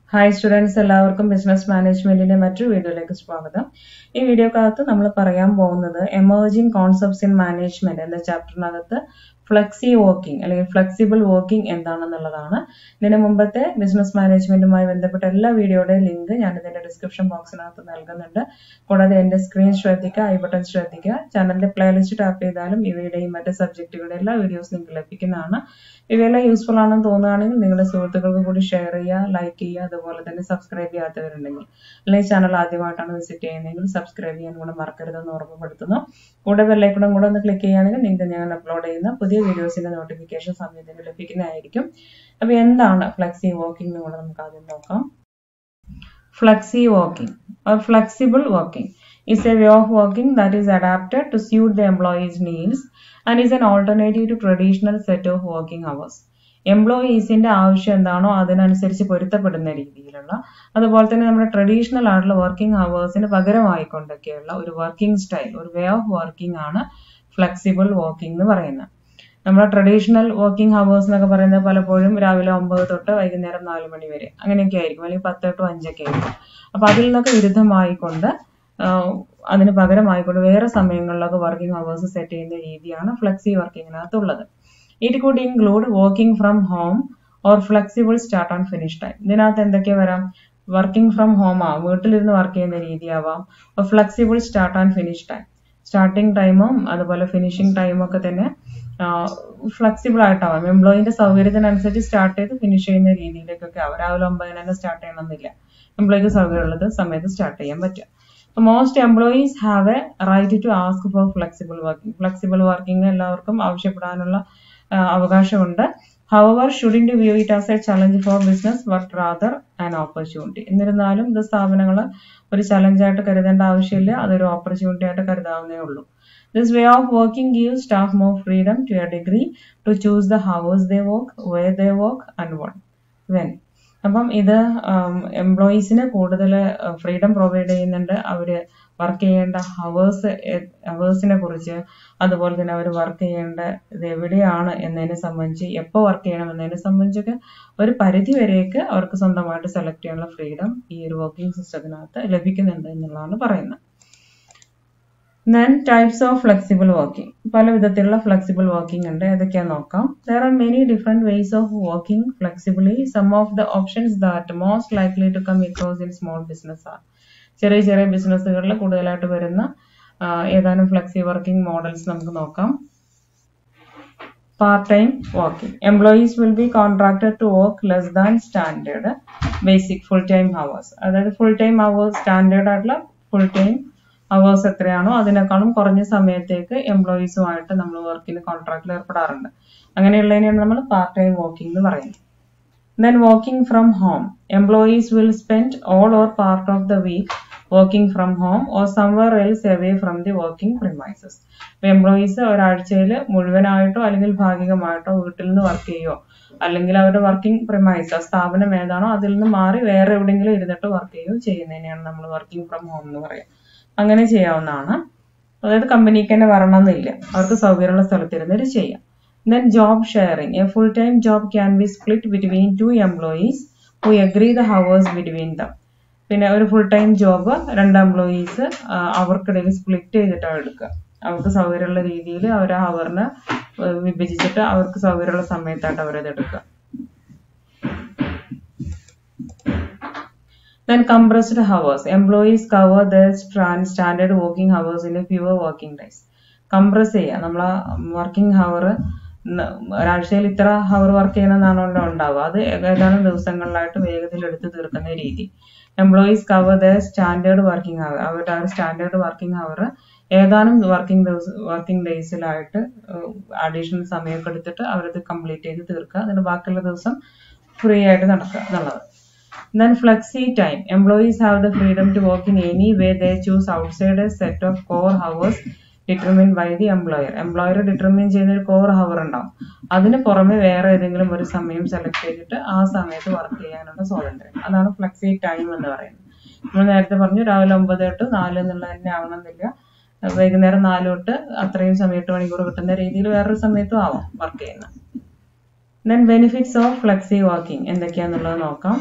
Hi students എല്ലാവർക്കും business മാനേജ്മെന്റിന്റെ മറ്റൊരു വീഡിയോയിലേക്ക് സ്വാഗതം ഈ വീഡിയോക്കകത്ത് നമ്മൾ പറയാൻ പോകുന്നത് എമേർജിംഗ് കോൺസെപ്റ്റ്സ് ഇൻ മാനേജ്മെന്റ് എന്ന ചാപ്റ്ററിനകത്ത് ഫ്ലെക്സി വർക്കിംഗ് അല്ലെങ്കിൽ ഫ്ലെക്സിബിൾ വർക്കിംഗ് എന്താണെന്നുള്ളതാണ് ഇതിന് മുമ്പത്തെ ബിസിനസ് മാനേജ്മെന്റുമായി ബന്ധപ്പെട്ട എല്ലാ വീഡിയോയുടെയും ലിങ്ക് ഞാൻ ഇതിന്റെ ഡിസ്ക്രിപ്ഷൻ ബോക്സിനകത്ത് നൽകുന്നുണ്ട് കൂടാതെ എന്റെ സ്ക്രീൻ ശ്രദ്ധിക്കുക ഐ ബട്ടൺ ശ്രദ്ധിക്കുക ചാനലിന്റെ പ്ലേലിസ്റ്റ് ടാപ്പ് ചെയ്താലും ഇവയുടെയും മറ്റ് സബ്ജക്റ്റുകളുടെ എല്ലാ വീഡിയോസ് നിങ്ങൾക്ക് ലഭിക്കുന്നതാണ് ഇവയെല്ലാം യൂസ്ഫുൾ ആണെന്ന് തോന്നുകയാണെങ്കിൽ നിങ്ങളുടെ സുഹൃത്തുക്കൾക്ക് കൂടി ഷെയർ ചെയ്യുക ലൈക്ക് ചെയ്യുക അതുപോലെ തന്നെ സബ്സ്ക്രൈബ് ചെയ്യാത്തവരുണ്ടെങ്കിൽ അല്ലെങ്കിൽ ചാനൽ ആദ്യമായിട്ടാണ് വിസിറ്റ് ചെയ്യുന്നതെങ്കിൽ സബ്സ്ക്രൈബ് ചെയ്യാൻ കൂടെ മറക്കരുതെന്ന് ഓർമ്മപ്പെടുത്തുന്നു കൂടെ ബെല്ലൈക്കണും കൂടെ ഒന്ന് ക്ലിക്ക് ചെയ്യുകയാണെങ്കിൽ നിങ്ങൾക്ക് ഞാൻ അപ്ലോഡ് ചെയ്യുന്ന പുതിയ വീഡിയോസിന്റെ നോട്ടിഫിക്കേഷൻ സമയത്തിന് ലഭിക്കുന്നതായിരിക്കും അപ്പൊ എന്താണ് ഫ്ലെക്സി വർക്കിംഗ് എന്ന് കൂടെ നമുക്ക് ആദ്യം നോക്കാം flexi working or flexible working is a way of working that is adapted to suit the employee's needs and is an alternative to traditional set of working hours. എംപ്ലോയീസിന്റെ ആവശ്യം എന്താണോ അതിനനുസരിച്ച് പൊരുത്തപ്പെടുന്ന രീതിയിലുള്ള അതുപോലെ തന്നെ നമ്മുടെ ട്രഡീഷണൽ ആയിട്ടുള്ള വർക്കിംഗ് അവേഴ്സിന് പകരമായിക്കൊണ്ടൊക്കെയുള്ള ഒരു വർക്കിംഗ് സ്റ്റൈൽ ഒരു വേ ഓഫ് വർക്കിംഗ് ആണ് ഫ്ലെക്സിബിൾ വർക്കിംഗ് എന്ന് പറയുന്നത് നമ്മുടെ ട്രഡീഷണൽ വർക്കിംഗ് ഹവേഴ്സ് എന്നൊക്കെ പറയുന്നത് പലപ്പോഴും രാവിലെ ഒമ്പത് തൊട്ട് വൈകുന്നേരം നാല് മണി വരെ അങ്ങനെയൊക്കെ ആയിരിക്കും അല്ലെങ്കിൽ പത്ത് ടു അഞ്ചൊക്കെ ആയിരിക്കും അപ്പൊ അതിൽ നിന്നൊക്കെ വിരുദ്ധമായിക്കൊണ്ട് അതിന് പകരമായിക്കൊണ്ട് വേറെ സമയങ്ങളിലൊക്കെ വർക്കിംഗ് ഹവേഴ്സ് സെറ്റ് ചെയ്യുന്ന രീതിയാണ് ഫ്ലെക്സി വർക്കിങ്ങിനകത്തുള്ളത് it could include working from home or flexible start and finish time ഇതിനകത്ത് എന്തൊക്കെ വരാം വർക്കിംഗ് ഫ്രം ഹോം ആവാം വീട്ടിലിരുന്ന് വർക്ക് ചെയ്യുന്ന രീതിയാവാം flexible start and finish time starting ടൈമും അതുപോലെ ഫിനിഷിംഗ് ടൈമും ഒക്കെ തന്നെ ഫ്ലെക്സിബിൾ ആയിട്ടാവാം എംപ്ലോയിന്റെ സൗകര്യത്തിനനുസരിച്ച് സ്റ്റാർട്ട് ചെയ്ത് ഫിനിഷ് ചെയ്യുന്ന രീതിയിലേക്കൊക്കെ ആവും രാവിലെ ഒമ്പതിന് തന്നെ സ്റ്റാർട്ട് ചെയ്യണമെന്നില്ല എംപ്ലോയിക്ക് സൗകര്യമുള്ളത് സമയത്ത് സ്റ്റാർട്ട് ചെയ്യാൻ പറ്റും most employees have a right to ask for flexible working flexible working എല്ലാവർക്കും ആവശ്യപ്പെടാനുള്ള അവകാശമുണ്ട് our shouldn't view it as a challenge for business but rather an opportunity എന്നിരുന്നാലും ഇത് സ്ഥാപനങ്ങൾ ഒരു ചലഞ്ചായിട്ട് കരുതേണ്ട ആവശ്യമില്ല അതൊരു ഓപ്പർച്യൂണിറ്റി ആയിട്ട് കരുതാവുന്നേ ഉള്ളൂ This way of working gives staff more freedom to a degree to choose the hours they work, where they work and what, when. അപ്പം ഇത് എംപ്ലോയീസിന് കൂടുതൽ ഫ്രീഡം പ്രൊവൈഡ് ചെയ്യുന്നുണ്ട് അവര് വർക്ക് ചെയ്യേണ്ട ഹവേഴ്സ് ഹവേഴ്സിനെ കുറിച്ച് അതുപോലെ തന്നെ അവർ വർക്ക് ചെയ്യേണ്ട ഇത് എവിടെയാണ് എന്നതിനെ സംബന്ധിച്ച് എപ്പോൾ വർക്ക് ചെയ്യണം എന്നതിനെ സംബന്ധിച്ചൊക്കെ ഒരു പരിധി വരെയൊക്കെ അവർക്ക് സ്വന്തമായിട്ട് സെലക്ട് ചെയ്യാനുള്ള ഫ്രീഡം ഈ ഒരു വർക്കിംഗ് സിസ്റ്റത്തിനകത്ത് ലഭിക്കുന്നുണ്ട് എന്നുള്ളതാണ് പറയുന്നത് then types of flexible working പല വിധത്തിലുള്ള ഫ്ലെക്സിബിൾ വർക്കിംഗ് ഉണ്ട് ഏതൊക്കെയാന്ന് നോക്കാം there are many different ways of working flexibly some of the options that most likely to come across in small business ആണ് ചെറിയ ചെറിയ ബിസിനസ്സുകളിൽ കൂടുതലായിട്ട് വരുന്ന ഏതാനും ഫ്ലെക്സി വർക്കിംഗ് മോഡൽസ് നമുക്ക് നോക്കാം part time working employees will be contracted to work less than standard basic full time hours അതായത് full time hours standard ആയിട്ടുള്ള ഫുൾ ടൈം അവേഴ്സ് എത്രയാണോ അതിനേക്കാളും കുറഞ്ഞ സമയത്തേക്ക് എംപ്ലോയീസുമായിട്ട് നമ്മൾ വർക്കിന് കോൺട്രാക്റ്റിൽ ഏർപ്പെടാറുണ്ട് അങ്ങനെയുള്ളതിനെയാണ് നമ്മൾ പാർട്ട് ടൈം വർക്കിംഗ് എന്ന് പറയുന്നത് then working from home employees will spend all or part of the week working from home or somewhere else away from the working premises അപ്പൊ എംപ്ലോയീസ് ഒരാഴ്ചയിൽ മുഴുവനായിട്ടോ അല്ലെങ്കിൽ ഭാഗികമായിട്ടോ വീട്ടിൽ നിന്ന് വർക്ക് ചെയ്യുമോ അല്ലെങ്കിൽ അവരുടെ വർക്കിംഗ് പ്രിമൈസ് സ്ഥാപനം ഏതാണോ അതിൽ നിന്ന് മാറി വേറെ എവിടെയെങ്കിലും ഇരുന്നിട്ട് വർക്ക് ചെയ്യുകയോ ചെയ്യുന്നതിനെയാണ് നമ്മൾ വർക്കിംഗ് ഫ്രം ഹോം എന്ന് പറയുക അങ്ങനെ ചെയ്യാവുന്നതാണ് അതായത് കമ്പനിക്ക് തന്നെ വരണമെന്നില്ല അവർക്ക് സൗകര്യമുള്ള സ്ഥലത്തിരുന്നിട്ട് ചെയ്യാം then job sharing a full time job can be split between two employees who agree the hours between them പിന്നെ ഒരു ഫുൾ ടൈം ജോബ് രണ്ട് എംപ്ലോയീസ് അവർക്കിടയിൽ സ്പ്ലിറ്റ് ചെയ്തിട്ടാണ് എടുക്കുക അവർക്ക് സൗകര്യമുള്ള രീതിയിൽ അവർ ഹവറിനെ വിഭജിച്ചിട്ട് അവർക്ക് സൗകര്യമുള്ള സമയത്തായിട്ട് അവരത് എടുക്കുക Then compressed hours. Employees cover their standard working hours in a fewer working days. Compress ചെയ്യുക നമ്മൾ വർക്കിംഗ് ഹവർ ഒരാഴ്ചയിൽ ഇത്ര ഹവർ വർക്ക് ചെയ്യണമെന്നാണല്ലോ ഉണ്ടാവുക അത് ഏതാനും ദിവസങ്ങളിലായിട്ട് വേഗത്തിൽ എടുത്ത് തീർക്കുന്ന രീതി employees cover the standard working hour അവരുടെ ആ ഒരു സ്റ്റാൻഡേർഡ് വർക്കിംഗ് ഹവർ ഏതാനും വർക്കിംഗ് ദിവസം വർക്കിംഗ് ഡേയ്സിലായിട്ട് അഡീഷണൽ സമയമൊക്കെ എടുത്തിട്ട് അവരത് കംപ്ലീറ്റ് ചെയ്ത് തീർക്കുക എന്നിട്ട് ബാക്കിയുള്ള ദിവസം ഫ്രീ ആയിട്ട് നടക്കുക എന്നുള്ളത് Then flexi time. Employees have the freedom to work in any way they choose outside a set of core hours determined by the employer. Employer determine ചെയ്യുന്ന ഒരു കോർ ഹവർ ഉണ്ടാവും അതിന് പുറമെ വേറെ ഏതെങ്കിലും ഒരു സമയം സെലക്ട് ചെയ്തിട്ട് ആ സമയത്ത് വർക്ക് ചെയ്യാനുള്ള സ്വാതന്ത്ര്യം അതാണ് ഫ്ലെക്സി ടൈം എന്ന് പറയുന്നത് നമ്മൾ നേരത്തെ പറഞ്ഞു രാവിലെ ഒമ്പത് തൊട്ട് നാല് എന്നുള്ളത് തന്നെ ആവണമെന്നില്ല വൈകുന്നേരം നാല് തൊട്ട് അത്രയും സമയം എട്ട് മണിക്കൂർ കിട്ടുന്ന രീതിയിൽ വേറൊരു സമയത്തും ആവാം വർക്ക് ചെയ്യുന്നത് then benefits of flexi working എന്തൊക്കെയാന്നുള്ളത് നോക്കാം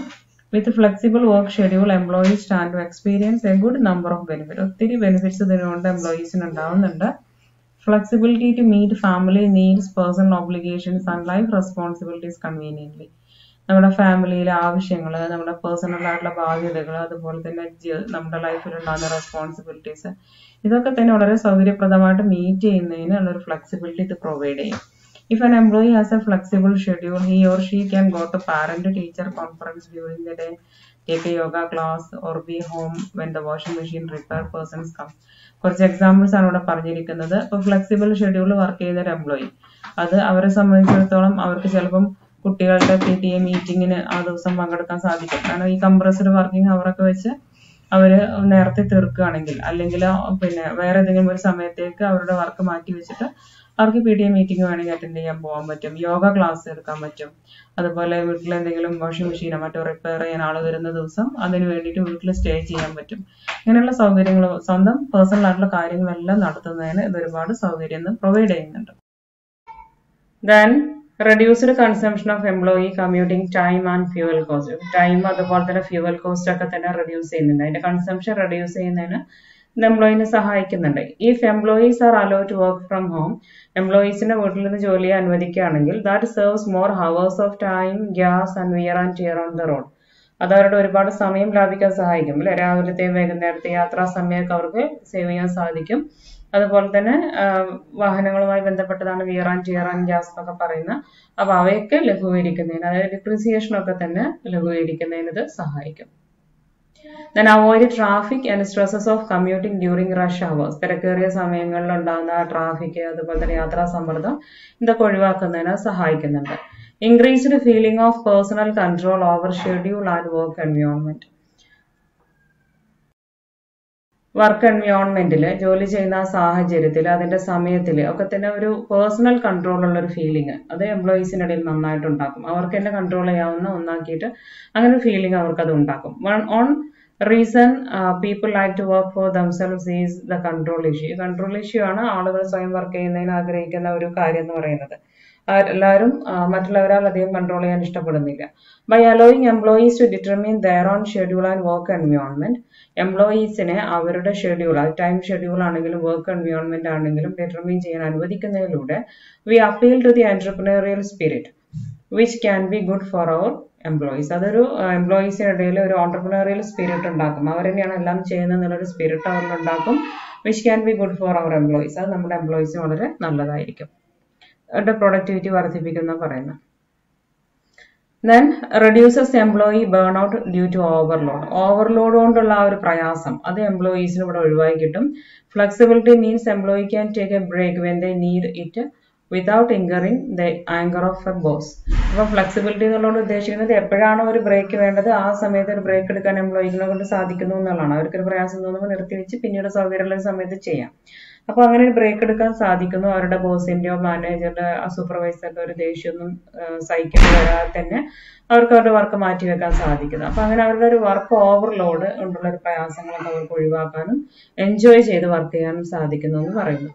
with flexible work schedule employees stand to experience a good number of benefit ഒത്തിരി ബെനിഫിറ്റ്സ് ഇതിനുകൊണ്ട് എംപ്ലോയീസിന് ഉണ്ടാവുന്നുണ്ട് flexibility to meet family needs personal obligations and life responsibilities conveniently നമ്മുടെ ഫാമിലിയിലെ ആവശ്യങ്ങൾ നമ്മുടെ പേഴ്സണൽ ആയിട്ടുള്ള ബാധ്യതകൾ അതുപോലെ തന്നെ ജി- നമ്മുടെ ലൈഫിൽ ഉണ്ടാകുന്ന റെസ്പോൺസിബിലിറ്റീസ് ഇതൊക്കെ തന്നെ വളരെ സൗകര്യപ്രദമായിട്ട് മീറ്റ് ചെയ്യുന്നതിന് ഒരു ഫ്ലെക്സിബിലിറ്റി ഇത് പ്രൊവൈഡ് ചെയ്യും if an employee has a flexible schedule he or she can go to parent teacher conference during the day take a yoga class or be home when the washing machine repair persons come കുറച്ച് examples ആണ് ഇവിടെ പറഞ്ഞിരിക്കുന്നത് ഇപ്പൊ flexible schedule work ചെയ്യുന്ന ഒരു employee അത് അവരെ സംബന്ധിച്ചിടത്തോളം അവർക്ക് ചിലപ്പം കുട്ടികളുടെ പി ടി എ മീറ്റിങ്ങിന് ആ ദിവസം പങ്കെടുക്കാൻ സാധിക്കും കാരണം ഈ കംപ്രസ്ഡ് വർക്കിംഗ് അവരൊക്കെ വെച്ച് അവര് നേരത്തെ തീർക്കുകയാണെങ്കിൽ അല്ലെങ്കിൽ പിന്നെ വേറെ ഏതെങ്കിലും ഒരു സമയത്തേക്ക് അവരുടെ വർക്ക് മാറ്റി വെച്ചിട്ട് അവർക്ക് പി ടി എ മീറ്റിംഗ് വേണമെങ്കിൽ അറ്റൻഡ് ചെയ്യാൻ പോകാൻ പറ്റും യോഗ ക്ലാസ് എടുക്കാൻ പറ്റും അതുപോലെ വീട്ടിൽ എന്തെങ്കിലും വാഷിംഗ് മെഷീനോ മറ്റോ റിപ്പയർ ചെയ്യാൻ ആൾ വരുന്ന ദിവസം അതിന് വേണ്ടിയിട്ട് വീട്ടിൽ സ്റ്റേ ചെയ്യാൻ പറ്റും ഇങ്ങനെയുള്ള സൗകര്യങ്ങൾ സ്വന്തം പേഴ്സണൽ ആയിട്ടുള്ള കാര്യങ്ങളെല്ലാം നടത്തുന്നതിന് ഇത് ഒരുപാട് സൗകര്യം പ്രൊവൈഡ് ചെയ്യുന്നുണ്ട് then reduced consumption of employee commuting time and fuel cost time അതുപോലെ തന്നെ ഫ്യൂവൽ കോസ്റ്റ് ഒക്കെ തന്നെ റെഡ്യൂസ് ചെയ്യുന്നുണ്ട് അതിന്റെ കൺസംഷൻ റെഡ്യൂസ് ചെയ്യുന്നതിന് ഇത് എംപ്ലോയിനെ സഹായിക്കുന്നുണ്ട് if employees are allow to work from home എംപ്ലോയീസിനെ വീട്ടിൽ നിന്ന് ജോലി ചെയ്യാൻ അനുവദിക്കുകയാണെങ്കിൽ that serves more hours of time gas and wear and tear on the road അത് അവരുടെ ഒരുപാട് സമയം ലാഭിക്കാൻ സഹായിക്കും അല്ലെ രാവിലത്തെയും വൈകുന്നേരത്തെ യാത്രാ സമയമൊക്കെ അവർക്ക് സേവ് ചെയ്യാൻ സാധിക്കും അതുപോലെ തന്നെ ആഹ് വാഹനങ്ങളുമായി ബന്ധപ്പെട്ടതാണ് wear and tear and gas എന്നൊക്കെ പറയുന്ന അപ്പൊ അവയൊക്കെ ലഘൂകരിക്കുന്നതിന് അതായത് ഡിപ്രിസിയേഷൻ ഒക്കെ തന്നെ ലഘൂകരിക്കുന്നതിന് ഇത് സഹായിക്കും then avoid traffic and stresses of commuting during rush hours തിരക്കേറിയ സമയങ്ങളിൽ ഉണ്ടാകുന്ന ട്രാഫിക് അതുപോലെ തന്നെ യാത്രാ സമ്മർദ്ദം ഇതൊക്കെ ഒഴിവാക്കുന്നതിന് സഹായിക്കുന്നുണ്ട് increased feeling of personal control over schedule and work environment work എൻവയോൺമെന്റിൽ ജോലി ചെയ്യുന്ന ആ സാഹചര്യത്തിൽ അതിന്റെ സമയത്തിൽ ഒക്കെ തന്നെ ഒരു പേഴ്സണൽ കൺട്രോൾ ഉള്ള ഒരു ഫീലിംഗ് അത് എംപ്ലോയീസിനിടയിൽ നന്നായിട്ട് ഉണ്ടാക്കും അവർക്ക് തന്നെ കൺട്രോൾ ചെയ്യാവുന്ന ഒന്നാക്കിയിട്ട് അങ്ങനെ ഒരു ഫീലിംഗ് അവർക്ക് അത് ഉണ്ടാക്കും one on reason people like to work for themselves is the control issue control issue ആണ് ആളുകൾ സ്വയം വർക്ക് ചെയ്യുന്നതിന് ആഗ്രഹിക്കുന്ന ഒരു കാര്യം എന്ന് പറയുന്നത് ആ എല്ലാവരും ആ, മറ്റുള്ളവരാൽ അധികം കൺട്രോൾ ചെയ്യാൻ ഇഷ്ടപ്പെടുന്നില്ല by allowing employees to determine their own schedule and work environment എംപ്ലോയീസിനെ അവരുടെ ഷെഡ്യൂൾ അത് ടൈം ഷെഡ്യൂൾ ആണെങ്കിലും വർക്ക് എൻവയോൺമെന്റ് ആണെങ്കിലും ഡിറ്റർമിൻ ചെയ്യാൻ അനുവദിക്കുന്നതിലൂടെ we appeal to the entrepreneurial spirit which can be good for our employees അതൊരു എംപ്ലോയീസിനിടയിൽ ഒരു ഓണ്ടർപ്രണറിയൽ സ്പിരിറ്റ് ഉണ്ടാക്കും അവർ തന്നെയാണ് എല്ലാം ചെയ്യുന്നത് എന്നുള്ളൊരു സ്പിരിറ്റ് അവരിൽ ഉണ്ടാക്കും which can be good for our employees അത് നമ്മുടെ എംപ്ലോയീസിന് വളരെ നല്ലതായിരിക്കും അവരുടെ പ്രൊഡക്ടിവിറ്റി വർദ്ധിപ്പിക്കുന്ന പറയുന്നത് then reduces employee burn out due to overload overload കൊണ്ടുള്ള ആ ഒരു പ്രയാസം അത് എംപ്ലോയീസിന് ഇവിടെ ഒഴിവായി കിട്ടും flexibility means employee can take a break when they need it without incurring the anger of a boss അപ്പൊ ഫ്ലെക്സിബിലിറ്റി എന്നുള്ളത് ഉദ്ദേശിക്കുന്നത് എപ്പോഴാണോ ഒരു ബ്രേക്ക് വേണ്ടത് ആ സമയത്ത് ഒരു ബ്രേക്ക് എടുക്കാൻ എംപ്ലോയികളെ കൊണ്ട് സാധിക്കുന്നു എന്നുള്ളതാണ് അവർക്കൊരു പ്രയാസം തോന്നുമ്പോൾ നിർത്തിവെച്ച് പിന്നീട് സൗകര്യമുള്ള സമയത്ത് ചെയ്യാം അപ്പൊ അങ്ങനെ ഒരു ബ്രേക്ക് എടുക്കാൻ സാധിക്കുന്നു അവരുടെ ബോസിന്റെയോ മാനേജറുടെ സൂപ്പർവൈസറുടെ ഒരു ദേഷ്യമൊന്നും സഹിക്കേണ്ടി വരാതെ തന്നെ അവർക്ക് അവരുടെ വർക്ക് മാറ്റി വെക്കാൻ സാധിക്കുന്നു അപ്പൊ അങ്ങനെ അവരുടെ ഒരു വർക്ക് ഓവർലോഡ് കൊണ്ടുള്ള ഒരു പ്രയാസങ്ങളൊക്കെ അവർക്ക് ഒഴിവാക്കാനും എൻജോയ് ചെയ്ത് വർക്ക് ചെയ്യാനും സാധിക്കുന്നു എന്ന് പറയുന്നു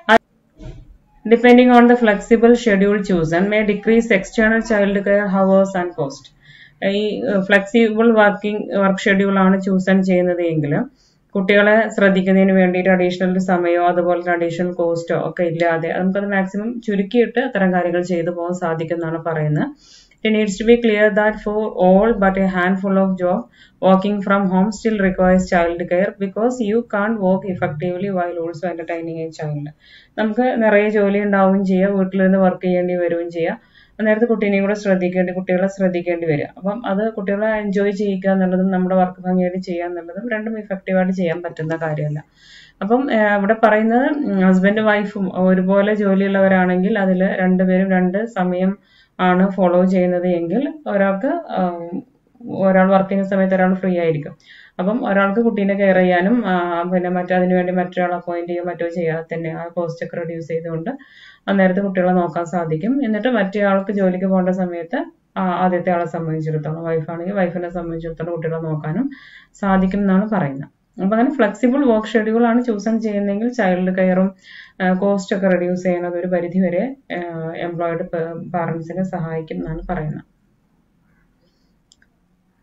depending on the flexible schedule chosen may decrease external child care hours and cost ഈ ഫ്ലെക്സിബിൾ വർക്കിംഗ് വർക്ക് ഷെഡ്യൂൾ ആണ് ചൂസൺ ചെയ്യുന്നത് എങ്കിൽ കുട്ടികളെ ശ്രദ്ധിക്കുന്നതിന് വേണ്ടിയിട്ട് അഡീഷണൽ സമയമോ അതുപോലെ തന്നെ അഡീഷണൽ കോസ്റ്റോ ഒക്കെ ഇല്ലാതെ നമുക്കത് മാക്സിമം ചുരുക്കിയിട്ട് അത്തരം കാര്യങ്ങൾ ചെയ്തു പോകാൻ സാധിക്കുമെന്നാണ് പറയുന്നത് It needs to be clear that for all but a handful of job, working from home still requires child care because you can't work effectively while also entertaining a child. നമുക്ക് നിറയെ ജോലി ഉണ്ടാവുകയും ചെയ്യാം വീട്ടിലിരുന്ന് വർക്ക് ചെയ്യേണ്ടി വരികയും ചെയ്യാം അന്നേരത്ത് കുട്ടീനെയും കൂടെ ശ്രദ്ധിക്കേണ്ടി കുട്ടികളെ ശ്രദ്ധിക്കേണ്ടി വരും അപ്പം അത് കുട്ടികളെ എൻജോയ് ചെയ്യിക്കുക എന്നുള്ളതും നമ്മുടെ വർക്ക് ഭംഗിയായിട്ട് ചെയ്യുക എന്നുള്ളതും രണ്ടും ഇഫക്റ്റീവായിട്ട് ചെയ്യാൻ പറ്റുന്ന കാര്യമല്ല അപ്പം ഏഹ് ഇവിടെ പറയുന്നത് ഹസ്ബൻഡ് വൈഫും ഒരുപോലെ ജോലിയുള്ളവരാണെങ്കിൽ അതിൽ രണ്ടുപേരും രണ്ട് സമയം ആണ് ഫോളോ ചെയ്യുന്നത് എങ്കിൽ ഒരാൾക്ക് ആം, ഒരാൾ വർക്ക് ചെയ്യുന്ന സമയത്ത് ഒരാൾ ഫ്രീ ആയിരിക്കും അപ്പം ഒരാൾക്ക് കുട്ടീനെ കെയർ ചെയ്യാനും ആ, പിന്നെ മറ്റതിനു വേണ്ടി മറ്റൊരാൾ അപ്പോയിന്റ് ചെയ്യുകയോ മറ്റോ ചെയ്യാതെ തന്നെ ആ കോസ്റ്റ് ഒക്കെ റെഡ്യൂസ് ചെയ്തുകൊണ്ട് അന്നേരത്ത് കുട്ടികളെ നോക്കാൻ സാധിക്കും എന്നിട്ട് മറ്റേ ആൾക്ക് ജോലിക്ക് പോകേണ്ട സമയത്ത് ആ, ആദ്യത്തെ ആളെ സംബന്ധിച്ചിടത്തോളം വൈഫാണെങ്കിൽ വൈഫിനെ സംബന്ധിച്ചിടത്തോളം കുട്ടികളെ നോക്കാനും സാധിക്കും എന്നാണ് പറയുന്നത് അപ്പൊ അങ്ങനെ ഫ്ലെക്സിബിൾ വർക്ക് ഷെഡ്യൂൾ ആണ് ചൂസൺ ചെയ്യുന്നതെങ്കിൽ ചൈൽഡ് കെയറും കോസ്റ്റ് ഒക്കെ റെഡ്യൂസ് ചെയ്യുന്നത് ഒരു പരിധി വരെ എംപ്ലോയിഡ് പാരന്റ്സിനെ സഹായിക്കും എന്നാണ് പറയുന്നത്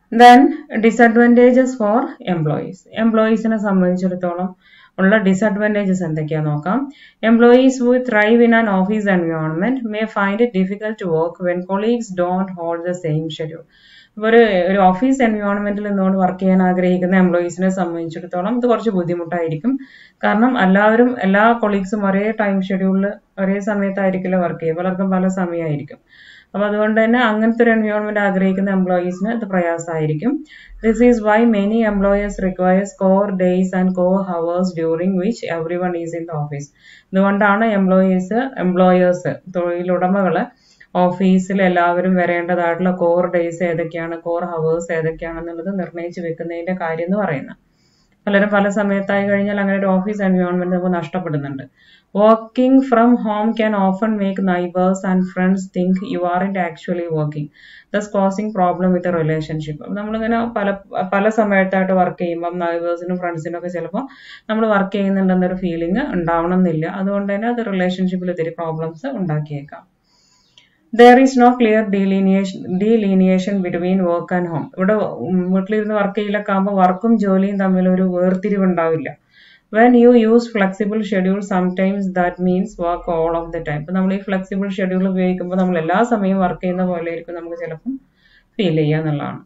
ദെൻ ഡിസഡ്വാൻറ്റേജസ് ഫോർ എംപ്ലോയീസ് എംപ്ലോയീസിനെ സംബന്ധിച്ചിടത്തോളം ഉള്ള ഡിസഡ്വാൻറ്റേജസ് എന്തൊക്കെയാണെന്ന് നോക്കാം employees who thrive in an office environment may find it difficult to work when colleagues don't hold the same schedule ഇപ്പോൾ ഒരു ഒരു ഓഫീസ് എൻവയോൺമെന്റിൽ നിന്നുകൊണ്ട് വർക്ക് ചെയ്യാൻ ആഗ്രഹിക്കുന്ന എംപ്ലോയീസിനെ സംബന്ധിച്ചിടത്തോളം ഇത് കുറച്ച് ബുദ്ധിമുട്ടായിരിക്കും കാരണം എല്ലാവരും എല്ലാ കൊളീഗ്സും ഒരേ ടൈം ഷെഡ്യൂളിൽ ഒരേ സമയത്തായിരിക്കില്ല വർക്ക് ചെയ്യുക പലർക്കും പല സമയമായിരിക്കും അപ്പൊ അതുകൊണ്ട് തന്നെ അങ്ങനത്തെ ഒരു എൻവയോൺമെന്റ് ആഗ്രഹിക്കുന്ന എംപ്ലോയീസിന് ഇത് പ്രയാസമായിരിക്കും this is why many employers requires core days and core hours during which everyone is in the office ഇതുകൊണ്ടാണ് എംപ്ലോയീസ് എംപ്ലോയേഴ്സ് തൊഴിലുടമകള് ഓഫീസിൽ എല്ലാവരും വരേണ്ടതായിട്ടുള്ള കോർ ഡേയ്സ് ഏതൊക്കെയാണ് കോർ ഹവേഴ്സ് ഏതൊക്കെയാണെന്നുള്ളത് നിർണ്ണയിച്ച് വെക്കുന്നതിന്റെ കാര്യം എന്ന് പറയുന്നത് പലരും പല സമയത്തായി കഴിഞ്ഞാൽ അങ്ങനെ ഒരു ഓഫീസ് എൻവയോൺമെന്റ് നമുക്ക് നഷ്ടപ്പെടുന്നുണ്ട് working from home can often make neighbours and friends think you are in actually working thus causing problem with relationship നമ്മളിങ്ങനെ പല പല സമയത്തായിട്ട് വർക്ക് ചെയ്യുമ്പോൾ നൈബേഴ്സിനും ഫ്രണ്ട്സിനും ഒക്കെ ചിലപ്പോൾ നമ്മൾ വർക്ക് ചെയ്യുന്നുണ്ടെന്നൊരു ഫീലിംഗ് ഉണ്ടാവണം എന്നില്ല അതുകൊണ്ട് തന്നെ അത് റിലേഷൻഷിപ്പിൽ ഒത്തിരി പ്രോബ്ലംസ് ഉണ്ടാക്കിയേക്കാം there is no clear delineation delineation between work and home ഇവിടെ വീട്ടിലിരുന്ന് വർക്ക് ചെയ്യലൊക്കെ ആകുമ്പോൾ വർക്കും ജോലിയും തമ്മിൽ ഒരു വേർതിരിവ് ഉണ്ടാവില്ല when you use flexible schedule sometimes that means work all of the time ഇപ്പൊ നമ്മൾ ഈ ഫ്ലെക്സിബിൾ ഷെഡ്യൂൾ ഉപയോഗിക്കുമ്പോൾ നമ്മൾ എല്ലാ സമയവും വർക്ക് ചെയ്യുന്ന പോലെ ആയിരിക്കും നമുക്ക് ചിലപ്പം ഫീൽ ചെയ്യുക എന്നുള്ളതാണ്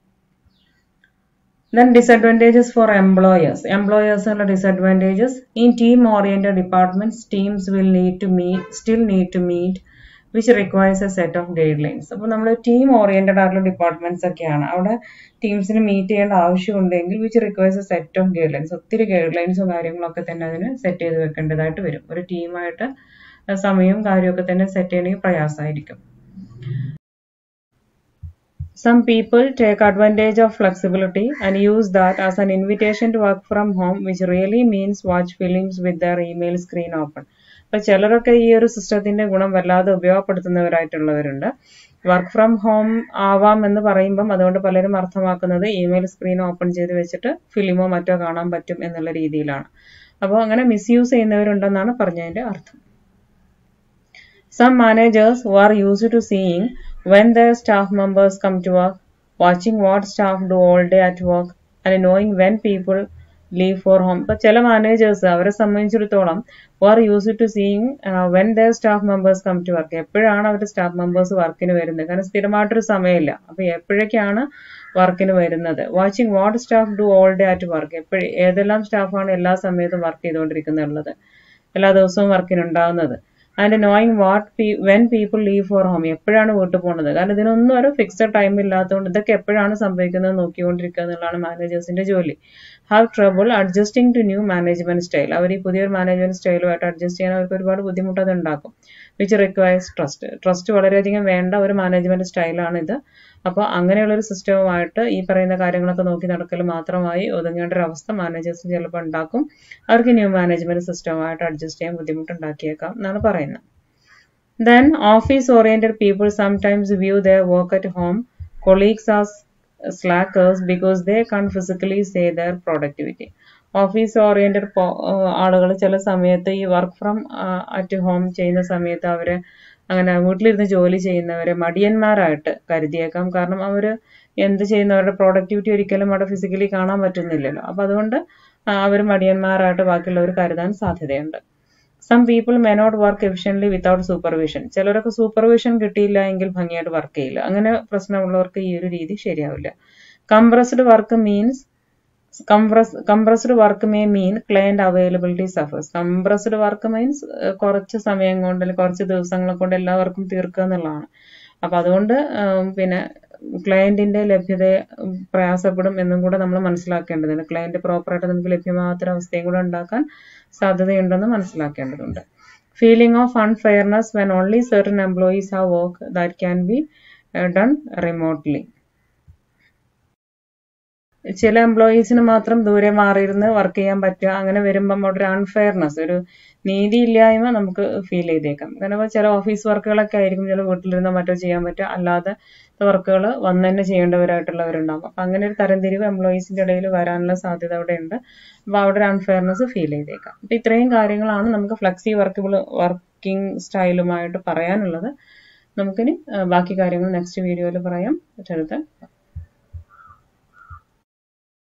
ദെൻ ഡിസഡ്വാൻറ്റേജസ് ഫോർ എംപ്ലോയേഴ്സ് എംപ്ലോയേഴ്സിനുള്ള disadvantages in team oriented departments teams will need to meet still need to meet which requires a set of guidelines അപ്പോൾ നമ്മൾ ടീം ഓറിയന്റഡ് ആയിട്ടുള്ള ഡിപ്പാർട്ട്മെന്റ്സ് ഒക്കെയാണ് അവിടെ ടീംസിന് മീറ്റ് ചെയ്യേണ്ട ആവശ്യമുണ്ടെങ്കിൽ which requires a set of guidelines ഒത്തിരി ഗൈഡ് ലൈൻസും കാര്യങ്ങളൊക്കെ തന്നെ അതിന് സെറ്റ് ചെയ്ത് വെക്കേണ്ടതായിട്ട് വരും ഒരു ടീമായിട്ട് സമയവും കാര്യമൊക്കെ തന്നെ സെറ്റ് ചെയ്യണമെങ്കിൽ പ്രയാസമായിരിക്കും Some people take advantage of flexibility and use that as an invitation to work from home, which really means watch films with their email screen open. അപ്പൊ ചിലരൊക്കെ ഈ ഒരു സിസ്റ്റത്തിന്റെ ഗുണം വല്ലാതെ ഉപയോഗപ്പെടുത്തുന്നവരായിട്ടുള്ളവരുണ്ട് വർക്ക് ഫ്രം ഹോം ആവാം എന്ന് പറയുമ്പം അതുകൊണ്ട് പലരും അർത്ഥമാക്കുന്നത് ഇമെയിൽ സ്ക്രീൻ ഓപ്പൺ ചെയ്ത് വെച്ചിട്ട് ഫിലിമോ മറ്റോ കാണാൻ പറ്റും എന്നുള്ള രീതിയിലാണ് അപ്പോൾ അങ്ങനെ മിസ്യൂസ് ചെയ്യുന്നവരുണ്ടെന്നാണ് പറഞ്ഞതിന്റെ അർത്ഥം Some managers who are used to seeing when their staff members come to work, watching what staff do all day at work, and knowing when people leave for home. ഇപ്പൊ ചില മാനേജേഴ്സ് അവരെ സംബന്ധിച്ചിടത്തോളം are used to seeing when their staff members come to work എപ്പോഴാണ് അവരുടെ staff members വർക്കിന് വരുന്നത് കാരണം സ്ഥിരമായിട്ടൊരു സമയമില്ല അപ്പൊ എപ്പോഴൊക്കെയാണ് വർക്കിന് വരുന്നത് watching what staff do all day at work എപ്പോഴും ഏതെല്ലാം സ്റ്റാഫാണ് എല്ലാ സമയത്തും വർക്ക് ചെയ്തുകൊണ്ടിരിക്കുന്നുള്ളത് എല്ലാ ദിവസവും വർക്കിന് ഉണ്ടാകുന്നത് and knowing what when people leave for home എപ്പോഴാണ് വീട്ടിൽ പോകുന്നത് കാരണം ഇതിനൊന്നും ഒരു ഫിക്സഡ് ടൈം ഇല്ലാത്തതുകൊണ്ട് ഇതൊക്കെ എപ്പോഴാണ് സംഭവിക്കുന്നത് നോക്കിക്കൊണ്ടിരിക്കുക എന്നുള്ളതാണ് മാനേജേഴ്സിന്റെ ജോലി have trouble adjusting to new management style അവർ ഈ പുതിയൊരു മാനേജ്മെന്റ് സ്റ്റൈലുമായിട്ട് അഡ്ജസ്റ്റ് ചെയ്യാൻ അവർക്ക് ഒരുപാട് ബുദ്ധിമുട്ട് അത് ഉണ്ടാക്കും വിച്ച് റിക്വയർസ് ട്രസ്റ്റ് ട്രസ്റ്റ് വളരെയധികം വേണ്ട ഒരു മാനേജ്മെന്റ് സ്റ്റൈലാണ് ഇത് അപ്പോൾ അങ്ങനെയുള്ള ഒരു സിസ്റ്റവുമായിട്ട് ഈ പറയുന്ന കാര്യങ്ങളൊക്കെ നോക്കി നടക്കൽ മാത്രമായി ഒതുങ്ങേണ്ട ഒരു അവസ്ഥ മാനേജേഴ്സ് ചിലപ്പോൾ ഉണ്ടാക്കും അവർക്ക് ന്യൂ മാനേജ്മെന്റ് സിസ്റ്റവുമായിട്ട് അഡ്ജസ്റ്റ് ചെയ്യാൻ ബുദ്ധിമുട്ടുണ്ടാക്കിയേക്കാം എന്നാണ് പറയുന്നത് then office oriented people sometimes view the work at home colleagues are slackers because they can't physically see their productivity office oriented ആളുകൾ ചില സമയത്ത് ഈ വർക്ക് ഫ്രം അറ്റ് ഹോം ചെയ്യുന്ന സമയത്ത് അവര് അങ്ങനെ വീട്ടിലിരുന്ന് ജോലി ചെയ്യുന്നവരെ മടിയന്മാരായിട്ട് കരുതിയേക്കാം കാരണം അവര് എന്ത് ചെയ്യുന്നവരുടെ പ്രൊഡക്ടിവിറ്റി ഒരിക്കലും അവിടെ ഫിസിക്കലി കാണാൻ പറ്റുന്നില്ലല്ലോ അപ്പൊ അതുകൊണ്ട് അവർ മടിയന്മാരായിട്ട് ബാക്കിയുള്ളവർ കരുതാൻ സാധ്യതയുണ്ട് some people may not work efficiently without supervision ചിലരൊക്കെ സൂപ്പർവിഷൻ കിട്ടിയില്ല എങ്കിൽ ഭംഗിയായിട്ട് വർക്ക് ചെയ്യില്ല അങ്ങനെ പ്രശ്നമുള്ളവർക്ക് ഈ ഒരു രീതി ശരിയാവില്ല compressed work means compress compressed work may mean client availability suffers compressed work means കുറച്ച് സമയം കൊണ്ട് അല്ലെങ്കിൽ കുറച്ച് ദിവസങ്ങളെ കൊണ്ട് എല്ലാവർക്കും തീർക്കുക എന്നുള്ളതാണ് അപ്പൊ അതുകൊണ്ട് പിന്നെ ക്ലയന്റിന്റെ ലഭ്യത പ്രയാസപ്പെടും എന്നും കൂടെ നമ്മൾ മനസ്സിലാക്കേണ്ടതുണ്ട് ക്ലയന്റ് പ്രോപ്പറായിട്ട് നമുക്ക് ലഭ്യമാകാത്തൊരവസ്ഥയും കൂടെ ഉണ്ടാക്കാൻ സാധ്യതയുണ്ടെന്ന് മനസ്സിലാക്കേണ്ടതുണ്ട് feeling of unfairness when only certain employees have work that can be done remotely ചില എംപ്ലോയീസിന് മാത്രം ദൂരെ മാറിയിരുന്ന് വർക്ക് ചെയ്യാൻ പറ്റുക അങ്ങനെ വരുമ്പം അവിടെ ഒരു അൺഫെയർനെസ് ഒരു നീതിയില്ലായ്മ നമുക്ക് ഫീൽ ചെയ്തേക്കാം കാരണം ചില ഓഫീസ് വർക്കുകളൊക്കെ ആയിരിക്കും ചില വീട്ടിലിരുന്ന് മറ്റോ ചെയ്യാൻ പറ്റുക അല്ലാതെ വർക്കുകൾ വന്ന് തന്നെ ചെയ്യേണ്ടവരായിട്ടുള്ളവരുണ്ടാകും അപ്പം അങ്ങനെ ഒരു തരംതിരിവ് എംപ്ലോയീസിന്റെ ഇടയിൽ വരാനുള്ള സാധ്യത അവിടെ ഉണ്ട് അപ്പോൾ അവിടെ ഒരു അൺഫെയർനെസ് ഫീൽ ചെയ്തേക്കാം അപ്പം ഇത്രയും കാര്യങ്ങളാണ് നമുക്ക് ഫ്ലെക്സി വർക്കബിൾ വർക്കിംഗ് സ്റ്റൈലുമായിട്ട് പറയാനുള്ളത് നമുക്കിനി ബാക്കി കാര്യങ്ങൾ നെക്സ്റ്റ് വീഡിയോയിൽ പറയാം അടുത്ത